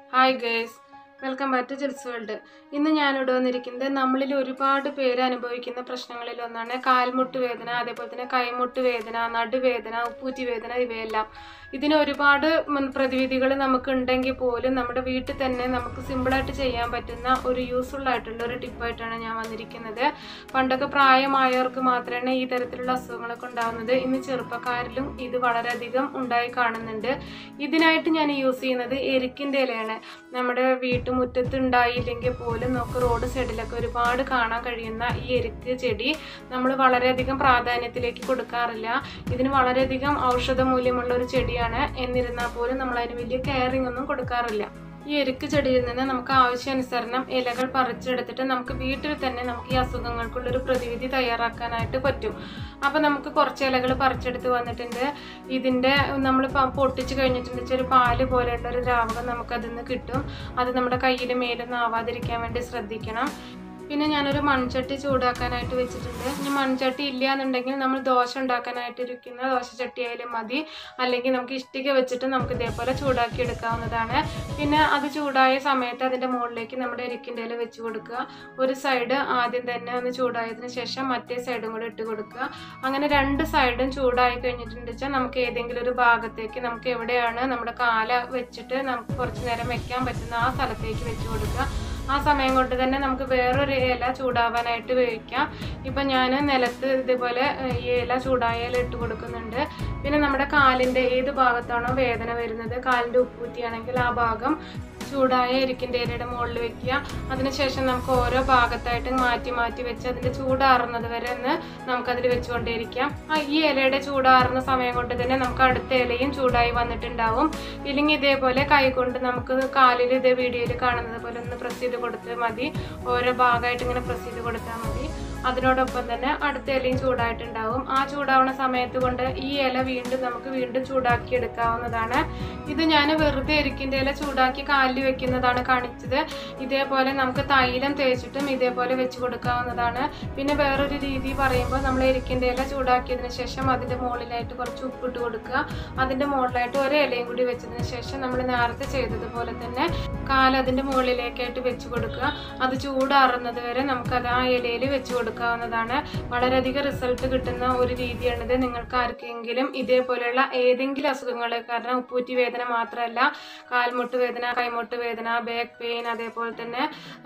hi guys welcome back to Jils world ഇന്ന് ഞാനിവിടെ വന്നിരിക്കുന്നത് നമ്മളിൽ ഒരുപാട് പേര് അനുഭവിക്കുന്ന പ്രശ്നങ്ങളിൽ ഒന്നാണ് കാൽമുട്ട് വേദന അതേപോലെ തന്നെ കൈമുട്ട് വേദന നടുവേദന ഉപ്പൂറ്റി വേദന ഇവയെല്ലാം ഇതിന് ഒരുപാട് പ്രതിവിധികൾ നമുക്ക് ഉണ്ടെങ്കിൽ പോലും നമ്മുടെ വീട്ടിൽ തന്നെ നമുക്ക് സിമ്പിളായിട്ട് ചെയ്യാൻ പറ്റുന്ന ഒരു യൂസ്ഫുൾ ആയിട്ടുള്ള ഒരു ടിപ്പായിട്ടാണ് ഞാൻ വന്നിരിക്കുന്നത് പണ്ടൊക്കെ പ്രായമായവർക്ക് മാത്രമേ ഈ തരത്തിലുള്ള അസുഖങ്ങളൊക്കെ ഉണ്ടാകുന്നത് ഇന്ന് ചെറുപ്പക്കാരിലും ഇത് വളരെയധികം ഉണ്ടായി കാണുന്നുണ്ട് ഇതിനായിട്ട് ഞാൻ യൂസ് ചെയ്യുന്നത് എരിക്കിൻ്റെ ഇലയാണ് നമ്മുടെ വീട്ടുമുറ്റത്ത് ഉണ്ടായില്ലെങ്കിൽ പോലും നമുക്ക് റോഡ് സൈഡിലൊക്കെ ഒരുപാട് കാണാൻ കഴിയുന്ന ഈ എരിക്ക് ചെടി നമ്മൾ വളരെയധികം പ്രാധാന്യത്തിലേക്ക് കൊടുക്കാറില്ല ഇതിന് വളരെയധികം ഔഷധ മൂല്യമുള്ള ഒരു ചെടിയാണ് എന്നിരുന്നാൽ പോലും നമ്മൾ അതിന് വലിയ കെയറിംഗ് ഒന്നും കൊടുക്കാറില്ല ഈ എരുക്ക് ചെടിയിൽ നിന്ന് നമുക്ക് ആവശ്യാനുസരണം ഇലകൾ പറിച്ചെടുത്തിട്ട് നമുക്ക് വീട്ടിൽ തന്നെ നമുക്ക് ഈ അസുഖങ്ങൾക്കുള്ളൊരു പ്രതിവിധി തയ്യാറാക്കാനായിട്ട് പറ്റും അപ്പോൾ നമുക്ക് കുറച്ച് ഇലകൾ പറിച്ചെടുത്ത് വന്നിട്ടുണ്ട് ഇതിൻ്റെ നമ്മൾ പൊട്ടിച്ച് കഴിഞ്ഞിട്ടുണ്ട് വെച്ചാൽ ഒരു പാല് പോലെയുള്ള ഒരു ദ്രാവകം നമുക്കതിൽ നിന്ന് കിട്ടും അത് നമ്മുടെ കയ്യിൽ മേലൊന്നും ആവാതിരിക്കാൻ വേണ്ടി ശ്രദ്ധിക്കണം പിന്നെ ഞാനൊരു മൺചട്ടി ചൂടാക്കാനായിട്ട് വെച്ചിട്ടുണ്ട് ഇനി മൺചട്ടി ഇല്ല എന്നുണ്ടെങ്കിൽ നമ്മൾ ദോശ ഉണ്ടാക്കാനായിട്ട് ഇരിക്കുന്ന ദോശച്ചട്ടി ആയാലും മതി അല്ലെങ്കിൽ നമുക്ക് ഇഷ്ടിക വെച്ചിട്ട് നമുക്ക് ഇതേപോലെ ചൂടാക്കി എടുക്കാവുന്നതാണ് പിന്നെ അത് ചൂടായ സമയത്ത് അതിൻ്റെ മുകളിലേക്ക് നമ്മുടെ എരിക്കിൻ്റെ ഇല വെച്ച് കൊടുക്കുക ഒരു സൈഡ് ആദ്യം തന്നെ ഒന്ന് ചൂടായതിന് ശേഷം മറ്റേ സൈഡും കൂടെ ഇട്ട് കൊടുക്കുക അങ്ങനെ രണ്ട് സൈഡും ചൂടായി കഴിഞ്ഞിട്ടുണ്ട് വെച്ചാൽ നമുക്ക് ഏതെങ്കിലും ഒരു ഭാഗത്തേക്ക് നമുക്ക് എവിടെയാണ് നമ്മുടെ കാല വെച്ചിട്ട് നമുക്ക് കുറച്ച് നേരം വെക്കാൻ പറ്റുന്ന ആ സ്ഥലത്തേക്ക് വെച്ച് കൊടുക്കുക ആ സമയം കൊണ്ട് തന്നെ നമുക്ക് വേറൊരു ഇല ചൂടാവാനായിട്ട് ഉപയോഗിക്കാം ഇപ്പം ഞാൻ നിലത്ത് ഇതുപോലെ ഈ ഇല ചൂടായ ഇല ഇട്ട് കൊടുക്കുന്നുണ്ട് പിന്നെ നമ്മുടെ കാലിൻ്റെ ഏത് ഭാഗത്താണോ വേദന വരുന്നത് കാലിൻ്റെ ഉപ്പൂറ്റിയാണെങ്കിൽ ആ ഭാഗം ചൂടായ എരിക്കിൻ്റെ ഇലയുടെ മുകളിൽ വെക്കുക അതിനുശേഷം നമുക്ക് ഓരോ ഭാഗത്തായിട്ട് മാറ്റി മാറ്റി വെച്ച് അതിൻ്റെ ചൂടാറുന്നത് വരെ ഒന്ന് നമുക്കതിൽ വെച്ചുകൊണ്ടേയിരിക്കാം ആ ഈ ഇലയുടെ ചൂടാറുന്ന സമയം കൊണ്ട് തന്നെ നമുക്ക് അടുത്ത ഇലയും ചൂടായി വന്നിട്ടുണ്ടാവും ഇല്ലെങ്കിൽ ഇതേപോലെ കൈകൊണ്ട് നമുക്ക് കാലിൽ ഇതേ വീഡിയോയിൽ കാണുന്നത് പോലെ ഒന്ന് പ്രസ് ചെയ്ത് കൊടുത്താൽ മതി ഓരോ ഭാഗമായിട്ട് ഇങ്ങനെ പ്രസ് ചെയ്ത് കൊടുത്താൽ മതി അതിനോടൊപ്പം തന്നെ അടുത്ത ഇലയും ചൂടായിട്ടുണ്ടാവും ആ ചൂടാവുന്ന സമയത്ത് കൊണ്ട് ഈ ഇല വീണ്ടും നമുക്ക് വീണ്ടും ചൂടാക്കി എടുക്കാവുന്നതാണ് ഇത് ഞാൻ വെറുതെ എരിക്കിൻ്റെ ഇല ചൂടാക്കി കാലിൽ വെക്കുന്നതാണ് കാണിച്ചത് ഇതേപോലെ നമുക്ക് തൈലം തേച്ചിട്ടും ഇതേപോലെ വെച്ച് കൊടുക്കാവുന്നതാണ് പിന്നെ വേറൊരു രീതി പറയുമ്പോൾ നമ്മൾ എരിക്കിൻ്റെ ഇല ചൂടാക്കിയതിന് ശേഷം അതിൻ്റെ മുകളിലായിട്ട് കുറച്ച് ഉപ്പിട്ട് കൊടുക്കുക അതിൻ്റെ മുകളിലായിട്ട് ഒരു ഇലയും കൂടി വെച്ചതിന് ശേഷം നമ്മൾ നേരത്തെ ചെയ്തതുപോലെ തന്നെ കാലതിൻ്റെ മുകളിലേക്കായിട്ട് വെച്ച് കൊടുക്കുക അത് ചൂടാറുന്നത് വരെ നമുക്കത് ആ ഇലയിൽ വെച്ച് കൊടുക്കാവുന്നതാണ് വളരെയധികം റിസൾട്ട് കിട്ടുന്ന ഒരു രീതിയാണിത് നിങ്ങൾക്ക് ആർക്കെങ്കിലും ഇതേപോലെയുള്ള ഏതെങ്കിലും അസുഖങ്ങൾ കാരണം ഉപ്പൂറ്റി വേദന മാത്രമല്ല കാൽമുട്ട് വേദന കൈമുട്ട് വേദന ബാക്ക് പെയിൻ അതേപോലെ തന്നെ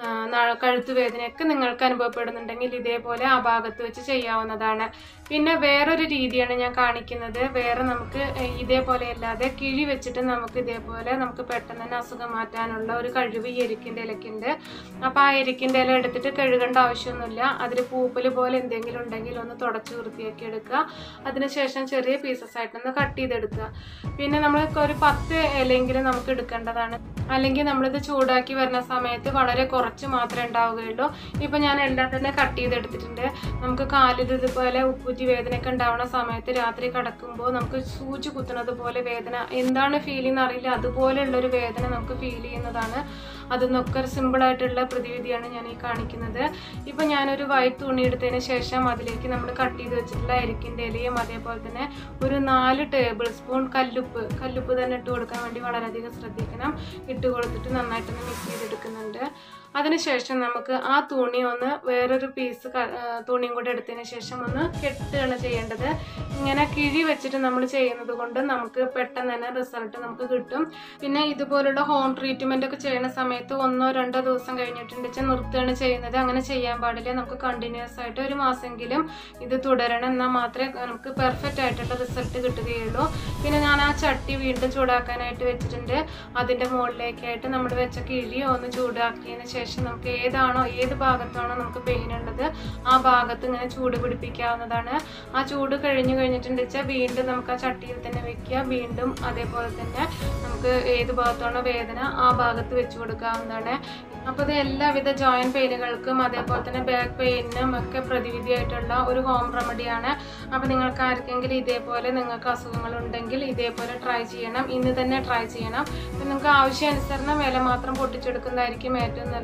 കഴുത്ത് വേദനയൊക്കെ നിങ്ങൾക്ക് അനുഭവപ്പെടുന്നുണ്ടെങ്കിൽ ഇതേപോലെ ആ ഭാഗത്ത് വെച്ച് ചെയ്യാവുന്നതാണ് പിന്നെ വേറൊരു രീതിയാണ് ഞാൻ കാണിക്കുന്നത് വേറെ നമുക്ക് ഇതേപോലെ അല്ലാതെ കിഴി വെച്ചിട്ട് നമുക്ക് ഇതേപോലെ നമുക്ക് പെട്ടെന്ന് തന്നെ അസുഖം മാറ്റാനുള്ള ഒരു കഴിവ് ഈ എരിക്കിൻ്റെ ഇലക്കുണ്ട് അപ്പോൾ ആ എരിക്കിൻ്റെ ഇല എടുത്തിട്ട് കഴുകേണ്ട ആവശ്യമൊന്നുമില്ല അതിൽ പൂപ്പൽ പോലെ എന്തെങ്കിലും ഉണ്ടെങ്കിൽ ഒന്ന് തുടച്ച് വൃത്തിയാക്കി എടുക്കുക അതിനുശേഷം ചെറിയ പീസസ് ആയിട്ടൊന്ന് കട്ട് ചെയ്തെടുക്കുക പിന്നെ നമ്മൾ ഒരു പത്ത് ഇലയെങ്കിലും നമുക്ക് എടുക്കേണ്ടതാണ് അല്ലെങ്കിൽ നമ്മളിത് ചൂടാക്കി വരുന്ന സമയത്ത് വളരെ കുറച്ച് മാത്രമേ ഉണ്ടാവുകയുള്ളൂ ഇപ്പം ഞാൻ എല്ലാം തന്നെ കട്ട് ചെയ്തെടുത്തിട്ടുണ്ട് നമുക്ക് കാലിൽ ഇതുപോലെ ഉപ്പുറ്റി വേദനയൊക്കെ ഉണ്ടാവുന്ന സമയത്ത് രാത്രി കിടക്കുമ്പോൾ നമുക്ക് സൂചി കുത്തുന്നത് പോലെ വേദന എന്താണ് ഫീൽ ചെയ്യുന്ന അറിയില്ല അതുപോലെയുള്ളൊരു വേദന നമുക്ക് ഫീൽ ചെയ്യുന്നതാണ് അതൊന്നൊക്കെ ഒരു സിമ്പിളായിട്ടുള്ള പ്രതിവിധിയാണ് ഞാൻ ഈ കാണിക്കുന്നത് ഇപ്പം ഞാനൊരു വൈറ്റ് തുണി എടുത്തതിന് ശേഷം അതിലേക്ക് നമ്മൾ കട്ട് ചെയ്ത് വെച്ചിട്ടുള്ള അരിക്കിൻ്റെ ഇലയും അതേപോലെ തന്നെ ഒരു നാല് ടേബിൾ സ്പൂൺ കല്ലുപ്പ് കല്ലുപ്പ് തന്നെ ഇട്ട് കൊടുക്കാൻ വേണ്ടി വളരെയധികം ശ്രദ്ധിക്കണം ഇട്ട് കൊടുത്തിട്ട് നന്നായിട്ടൊന്ന് മിക്സ് ചെയ്തെടുക്കുന്നുണ്ട് അതിനുശേഷം നമുക്ക് ആ തുണി ഒന്ന് വേറൊരു പീസ് തുണിയും കൂടെ എടുത്തതിന് ശേഷം ഒന്ന് കെട്ടുകയാണ് ചെയ്യേണ്ടത് ഇങ്ങനെ കിഴി വെച്ചിട്ട് നമ്മൾ ചെയ്യുന്നത് കൊണ്ട് നമുക്ക് പെട്ടെന്ന് തന്നെ റിസൾട്ട് നമുക്ക് കിട്ടും പിന്നെ ഇതുപോലുള്ള ഹോം ട്രീറ്റ്മെൻ്റ് ഒക്കെ ചെയ്യുന്ന സമയത്ത് ഒന്നോ രണ്ടോ ദിവസം കഴിഞ്ഞിട്ടുണ്ട് വെച്ചാൽ നിർത്തുകയാണ് ചെയ്യുന്നത് അങ്ങനെ ചെയ്യാൻ പാടില്ല നമുക്ക് കണ്ടിന്യൂസ് ആയിട്ട് ഒരു മാസമെങ്കിലും ഇത് തുടരണം എന്നാൽ മാത്രമേ നമുക്ക് പെർഫെക്റ്റ് ആയിട്ടുള്ള റിസൾട്ട് കിട്ടുകയുള്ളൂ പിന്നെ ഞാൻ ആ ചട്ടി വീണ്ടും ചൂടാക്കാനായിട്ട് വെച്ചിട്ടുണ്ട് അതിൻ്റെ മുകളിലേക്കായിട്ട് നമ്മൾ വെച്ച കിഴി ഒന്ന് ചൂടാക്കിയതിന് ശേഷം നമുക്ക് ഏതാണോ ഏത് ഭാഗത്താണോ നമുക്ക് പെയിൻ ഉള്ളത് ആ ഭാഗത്ത് ഇങ്ങനെ ചൂട് പിടിപ്പിക്കാവുന്നതാണ് ആ ചൂട് കഴിഞ്ഞു കഴിഞ്ഞിട്ടുണ്ട് വെച്ചാൽ വീണ്ടും നമുക്ക് ആ ചട്ടിയിൽ തന്നെ വെക്കുക വീണ്ടും അതേപോലെ തന്നെ നമുക്ക് ഏത് ഭാഗത്താണോ വേദന ആ ഭാഗത്ത് വെച്ച് കൊടുക്കാവുന്നതാണ് അപ്പോൾ ഇത് എല്ലാവിധ ജോയിൻറ്റ് പെയിനുകൾക്കും അതേപോലെ തന്നെ ബാക്ക് പെയിനും ഒക്കെ പ്രതിവിധിയായിട്ടുള്ള ഒരു ഹോം റെമഡിയാണ് അപ്പോൾ നിങ്ങൾക്ക് ആർക്കെങ്കിലും ഇതേപോലെ നിങ്ങൾക്ക് അസുഖങ്ങൾ ഉണ്ടെങ്കിൽ ഇതേപോലെ ട്രൈ ചെയ്യണം ഇന്ന് തന്നെ ട്രൈ ചെയ്യണം പിന്നെ നിങ്ങൾക്ക് ആവശ്യാനുസരണം വില മാത്രം പൊട്ടിച്ചെടുക്കുന്നതായിരിക്കും ഏറ്റവും നല്ലത്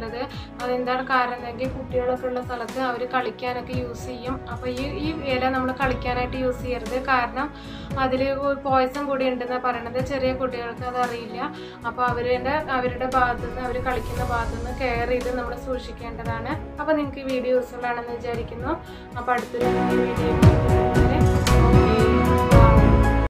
ചെയ്യുന്നത് അതെന്താണ് കാരണം എങ്കിൽ കുട്ടികളൊക്കെ ഉള്ള സ്ഥലത്ത് അവർ കളിക്കാനൊക്കെ യൂസ് ചെയ്യും അപ്പോൾ ഈ ഈ ഇല നമ്മൾ കളിക്കാനായിട്ട് യൂസ് ചെയ്യരുത് കാരണം അതിൽ പോയസം കൂടി ഉണ്ടെന്നാണ് പറയണത് ചെറിയ കുട്ടികൾക്ക് അത് അറിയില്ല അപ്പോൾ അവരുടെ അവരുടെ ഭാഗത്തു നിന്ന് അവർ കളിക്കുന്ന ഭാഗത്തു നിന്ന് കെയർ ചെയ്ത് നമ്മൾ സൂക്ഷിക്കേണ്ടതാണ് അപ്പോൾ നിങ്ങൾക്ക് ഈ വീഡിയോ യൂസ്ഫുൾ ആണെന്ന് വിചാരിക്കുന്നു അപ്പോൾ അടുത്തൊരു വീഡിയോ